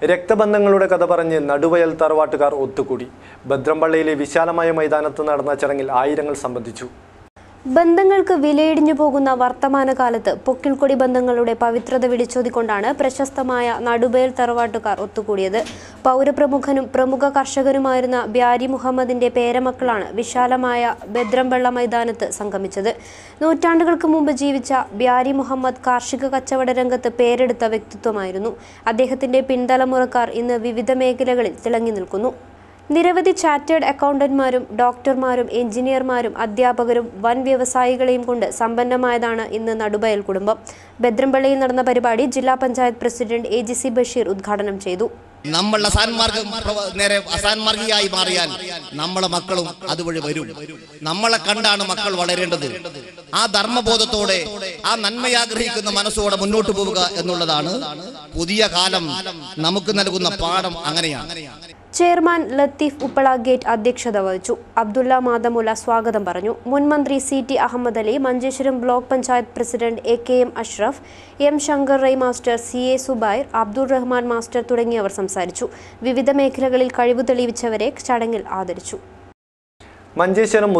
രക്തബന്ധങ്ങളുടെ കഥ പറഞ്ഞ് നടുവയൽ തറവാട്ടുകാർ ഒത്തുകൂടി ഭദ്രംപള്ളിയിലെ വിശാലമായ മൈതാനത്ത് നടന്ന ചടങ്ങിൽ ആയിരങ്ങൾ സംബന്ധിച്ചു ബന്ധങ്ങൾക്ക് വിലയിടിഞ്ഞു പോകുന്ന വർത്തമാനകാലത്ത് പൊക്കിൾക്കൊടി ബന്ധങ്ങളുടെ പവിത്രത വിളിച്ചോതിക്കൊണ്ടാണ് പ്രശസ്തമായ നടുബേൽ തറവാട്ടുകാർ ഒത്തുകൂടിയത് പൗരപ്രമുഖനും പ്രമുഖ കർഷകനുമായിരുന്ന ബ്യാരി മുഹമ്മദിന്റെ പേരമക്കളാണ് വിശാലമായ ബദ്രംവെള്ള മൈതാനത്ത് സംഗമിച്ചത് നൂറ്റാണ്ടുകൾക്ക് മുമ്പ് ജീവിച്ച ബ്യാരി മുഹമ്മദ് കാർഷിക കച്ചവട രംഗത്ത് പേരെടുത്ത വ്യക്തിത്വമായിരുന്നു അദ്ദേഹത്തിന്റെ പിൻതലമുറക്കാർ ഇന്ന് വിവിധ മേഖലകളിൽ തിളങ്ങി നിൽക്കുന്നു നിരവധി ചാർട്ടേഡ് അക്കൗണ്ടന്റ്മാരും ഡോക്ടർമാരും എഞ്ചിനീയർമാരും അധ്യാപകരും വൻ വ്യവസായികളെയും കൊണ്ട് സമ്പന്നമായതാണ് ഇന്ന് നടുബയൽ കുടുംബം ബദ്രംപള്ളിയിൽ നടന്ന പരിപാടി ജില്ലാ panchayat president A G C Basheer ഉദ്ഘാടനം ചെയ്തു നമ്മൾ അസാൻമാർഗം പ്രവ- നേരെ അസാൻമാർഗിയായി മാറിയാൽ നമ്മളെ മക്കളും അതുവഴി വരും നമ്മളെ കണ്ടാണ് മക്കൾ വളരേണ്ടത് ആ ധർമ്മബോധത്തോടെ ആ നന്മയാഗ്രഹിക്കുന്ന മനസ്സോടെ മുന്നോട്ട് പോവുക എന്നുള്ളതാണ് പുതിയ കാലം നമുക്ക് നൽകുന്ന പാഠം അങ്ങനെയാണ് ചെയർമാൻ ലത്തീഫ് ഉപ്പള ഗേറ്റ് അധ്യക്ഷത വഹിച്ചു അബ്ദുള്ള മാതമുല സ്വാഗതം പറഞ്ഞു മുൻ മന്ത്രി C T Ahammad Ali Manjeshwaram block panchayat president A K M Ashraf M Shankar Rai master C A Zubair Abdul Rahman master തുടങ്ങിയവർ സംസാരിച്ചു വിവിധ മേഖലകളിൽ കഴിവ് തെളിയിച്ചവരെ ചടങ്ങിൽ ആദരിച്ചു മഞ്ചേശ്വരം